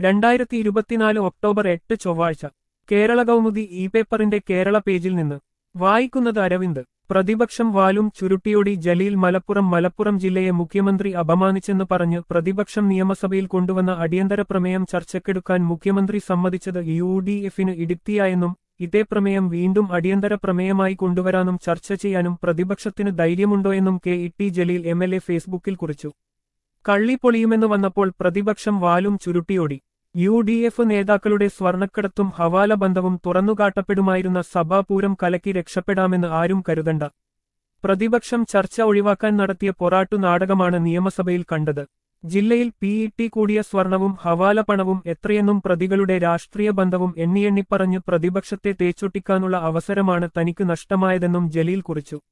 രണ്ടായിരത്തി ഇരുപത്തിനാല് ഒക്ടോബർ എട്ട് ചൊവ്വാഴ്ച കേരള കൗമുദി ഇ പേപ്പറിന്റെ കേരള പേജിൽ നിന്ന് വായിക്കുന്നത് അരവിന്ദ് പ്രതിപക്ഷം വാലും ചുരുട്ടിയോടി ജലീൽ മലപ്പുറം മലപ്പുറം ജില്ലയെ മുഖ്യമന്ത്രി അപമാനിച്ചെന്ന് പറഞ്ഞ് പ്രതിപക്ഷം നിയമസഭയിൽ കൊണ്ടുവന്ന അടിയന്തര പ്രമേയം ചർച്ചയ്ക്കെടുക്കാൻ മുഖ്യമന്ത്രി സമ്മതിച്ചത് യു ഡി എഫിന് ഇടുത്തിയായെന്നും ഇതേ പ്രമേയം വീണ്ടും അടിയന്തര പ്രമേയമായി കൊണ്ടുവരാനും ചർച്ച ചെയ്യാനും പ്രതിപക്ഷത്തിന് ധൈര്യമുണ്ടോയെന്നും K E T Jaleel M L A ഫേസ്ബുക്കിൽ കുറിച്ചു കള്ളി പൊളിയുമെന്ന് വന്നപ്പോൾ പ്രതിപക്ഷം വാലും ചുരുട്ടിയോടി യു ഡി എഫ് നേതാക്കളുടെ സ്വർണക്കടത്തും ഹവാല ബന്ധവും തുറന്നുകാട്ടപ്പെടുമായിരുന്ന സഭാപൂരം കലക്കി രക്ഷപ്പെടാമെന്ന് ആരും കരുതണ്ട പ്രതിപക്ഷം ചർച്ച ഒഴിവാക്കാൻ നടത്തിയ പൊറാട്ടു നാടകമാണ് നിയമസഭയിൽ കണ്ടത് ജില്ലയിൽ പി ഇ ടി കൂടിയ സ്വർണവും ഹവാല പണവും എത്രയെന്നും പ്രതികളുടെ രാഷ്ട്രീയ ബന്ധവും എണ്ണിയെണ്ണിപ്പറഞ്ഞ് പ്രതിപക്ഷത്തെ തേച്ചൊട്ടിക്കാനുള്ള അവസരമാണ് തനിക്ക് നഷ്ടമായതെന്നും ജലീൽ കുറിച്ചു